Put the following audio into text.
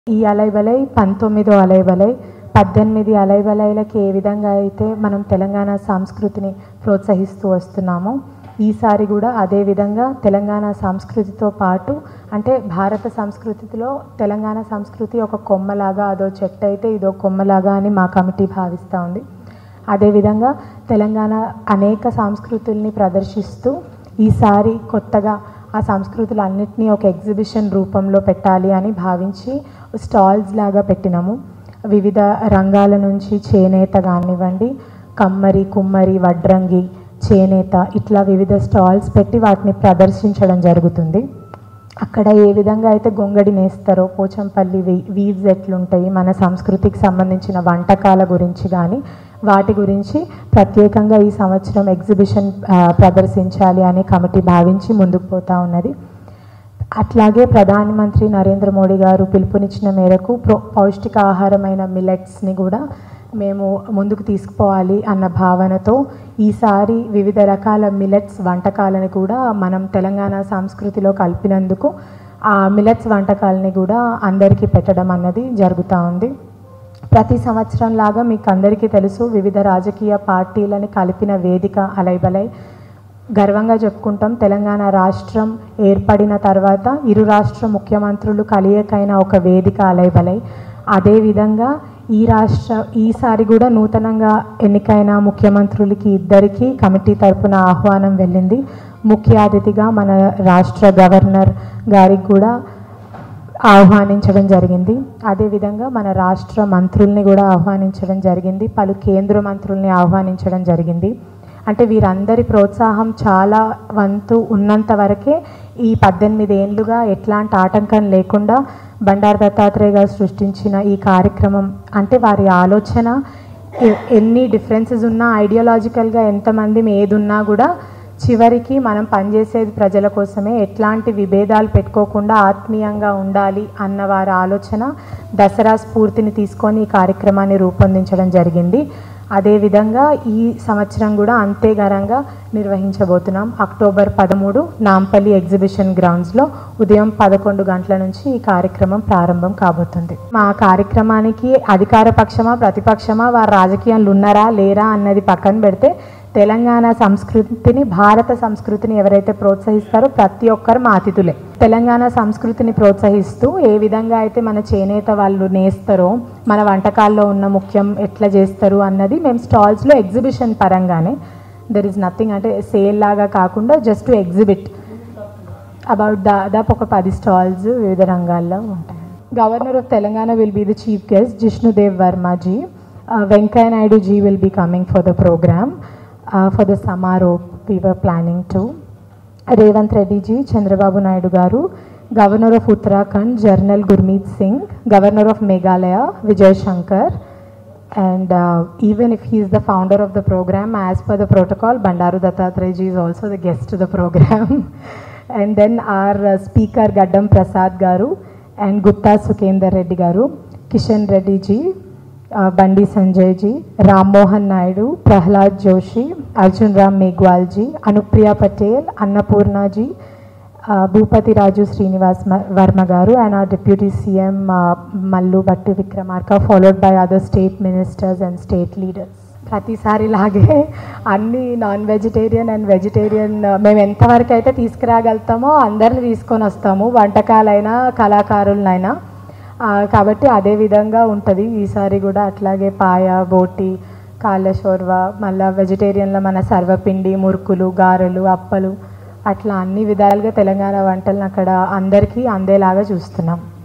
ఈ అలైబలై పంతొమ్మిదో అలైబలై పద్దెనిమిది అలైబలైలకి ఏ విధంగా అయితే మనం తెలంగాణ సంస్కృతిని ప్రోత్సహిస్తూ వస్తున్నామో ఈసారి కూడా అదే విధంగా తెలంగాణ సంస్కృతితో పాటు అంటే భారత సంస్కృతిలో తెలంగాణ సంస్కృతి ఒక కొమ్మలాగా అదో చెట్టు అయితే ఇదో కొమ్మలాగా అని మా కమిటీ భావిస్తూ ఉంది అదేవిధంగా తెలంగాణ అనేక సంస్కృతుల్ని ప్రదర్శిస్తూ ఈసారి కొత్తగా ఆ సంస్కృతులన్నింటినీ ఒక ఎగ్జిబిషన్ రూపంలో పెట్టాలి అని భావించి స్టాల్స్ లాగా పెట్టినాము వివిధ రంగాల నుంచి చేనేత కానివ్వండి కమ్మరి కుమ్మరి వడ్రంగి చేనేత ఇట్లా వివిధ స్టాల్స్ పెట్టి వాటిని ప్రదర్శించడం జరుగుతుంది అక్కడ ఏ విధంగా అయితే గొంగడి నేస్తారో పోచంపల్లి వీ- వీవ్స్ ఎట్లుంటాయి మన సంస్కృతికి సంబంధించిన వంటకాల గురించి కానీ వాటి గురించి ప్రత్యేకంగా ఈ సంవత్సరం ఎగ్జిబిషన్ ఆ, ప్రదర్శించాలి అని కమిటీ భావించి ముందుకు పోతా ఉన్నది అట్లాగే ప్రధానమంత్రి నరేంద్ర మోడీ గారు పిలుపునిచ్చిన మేరకు ప్రో పౌష్టికాహారమైన మిలెట్స్ని కూడా మేము ముందుకు తీసుకుపోవాలి అన్న భావనతో ఈసారి వివిధ రకాల మిలెట్స్ వంటకాలను కూడా మనం తెలంగాణ సంస్కృతిలో కలిపినందుకు ఆ మిలెట్స్ వంటకాలని కూడా అందరికీ పెట్టడం అన్నది జరుగుతూ ఉంది ప్రతి సంవత్సరం లాగా మీకు అందరికీ తెలుసు వివిధ రాజకీయ పార్టీలని కలిపిన వేదిక అలైబలై గర్వంగా చెప్పుకుంటాం తెలంగాణ రాష్ట్రం ఏర్పడిన తర్వాత ఇరు రాష్ట్ర ముఖ్యమంత్రులు కలియకైన ఒక వేదిక అలైబలై అదేవిధంగా ఈ రాష్ట్ర ఈసారి కూడా నూతనంగా ఎన్నికైన ముఖ్యమంత్రులకి ఇద్దరికి కమిటీ తరపున ఆహ్వానం వెళ్ళింది ముఖ్య అతిథిగా మన రాష్ట్ర గవర్నర్ గారికి కూడా ఆహ్వానించడం జరిగింది అదేవిధంగా మన రాష్ట్ర మంత్రుల్ని కూడా ఆహ్వానించడం జరిగింది పలు కేంద్ర మంత్రుల్ని ఆహ్వానించడం జరిగింది అంటే వీరందరి ప్రోత్సాహం చాలా వంతు ఉన్నంత వరకే ఈ పద్దెనిమిది ఏళ్ళుగా ఎట్లాంటి ఆటంకం లేకుండా బండారు దత్తాత్రేయ గారు సృష్టించిన ఈ కార్యక్రమం అంటే వారి ఆలోచన ఎ- ఎన్ని డిఫరెన్సెస్ ఉన్నా ఐడియాలజికల్గా ఎంతమంది ఏది ఉన్నా కూడా చివరికి మనం పనిచేసేది ప్రజల కోసమే ఎట్లాంటి విభేదాలు పెట్టుకోకుండా ఆత్మీయంగా ఉండాలి అన్న వారి ఆలోచన దసరా స్ఫూర్తిని తీసుకొని ఈ కార్యక్రమాన్ని రూపొందించడం జరిగింది అదేవిధంగా ఈ సంవత్సరం కూడా అంతే ఘనంగా నిర్వహించబోతున్నాం అక్టోబర్ పదమూడు నాంపల్లి ఎగ్జిబిషన్ గ్రౌండ్స్లో ఉదయం పదకొండు గంటల నుంచి ఈ కార్యక్రమం ప్రారంభం కాబోతుంది మా కార్యక్రమానికి అధికార పక్షమా ప్రతిపక్షమా వారు రాజకీయాలు ఉన్నారా లేరా అన్నది పక్కన పెడితే తెలంగాణ సంస్కృతిని భారత సంస్కృతిని ఎవరైతే ప్రోత్సహిస్తారో ప్రతి ఒక్కరు మా అతిథులే తెలంగాణ సంస్కృతిని ప్రోత్సహిస్తూ ఏ విధంగా అయితే మన చేనేత వాళ్ళు నేస్తారో మన వంటకాల్లో ఉన్న ముఖ్యం ఎట్లా చేస్తారు అన్నది మేము స్టాల్స్లో ఎగ్జిబిషన్ పరంగానే దెర్ ఇస్ నథింగ్ అంటే సేల్ లాగా కాకుండా జస్ట్ టు ఎగ్జిబిట్ అబౌట్ దాదాపు ఒక పది స్టాల్స్ వివిధ రంగాల్లో ఉంటాయి governor of Telangana will be the chief guest Jishnu Dev Varma ji Venkaiah Naidu ji will be coming for the programme for the సమారో we were planning to Revanth Reddy ji Chandrababu Naidu garu governor of Uttarakhand general Gurmeet Singh governor of Meghalaya Vijay Shankar and uh, even if he is the founder of the program as per the protocol bandaru dattatreya ji is also the guest to the program and then our uh, speaker gaddam prasad garu and gupta sukender reddy garu kishan reddy ji uh, bandi sanjay ji ram mohan naidu prahlad joshi arjun ram megwal ji anupriya patel annapurna ji uh, Bhupathi Raju Srinivas మ- Varma garu and uh deputy CM Mallu Bhatti Vikramarka followed by other state ministers and state leaders ప్రతిసారి లాగే అన్ని non vegetarian and vegetarian మేము ఎంతవరకు అయితే తీసుకురాగలుగుతామో అందరిని తీసుకొని వస్తాము వంటకాలైనా కళాకారులనైనా ఆ, కాబట్టి అదే విధంగా ఉంటుంది ఈసారి కూడా అట్లాగే పాయ బోటి కాళ్ళ షోర్వ మళ్ళీ వెజిటేరియన్లో మన సర్వపిండి మురుకులు గారెలు అప్పలు అట్లా అన్ని విధాలుగా తెలంగాణ వంటలను అక్కడ అందరికీ అందేలాగా చూస్తున్నాం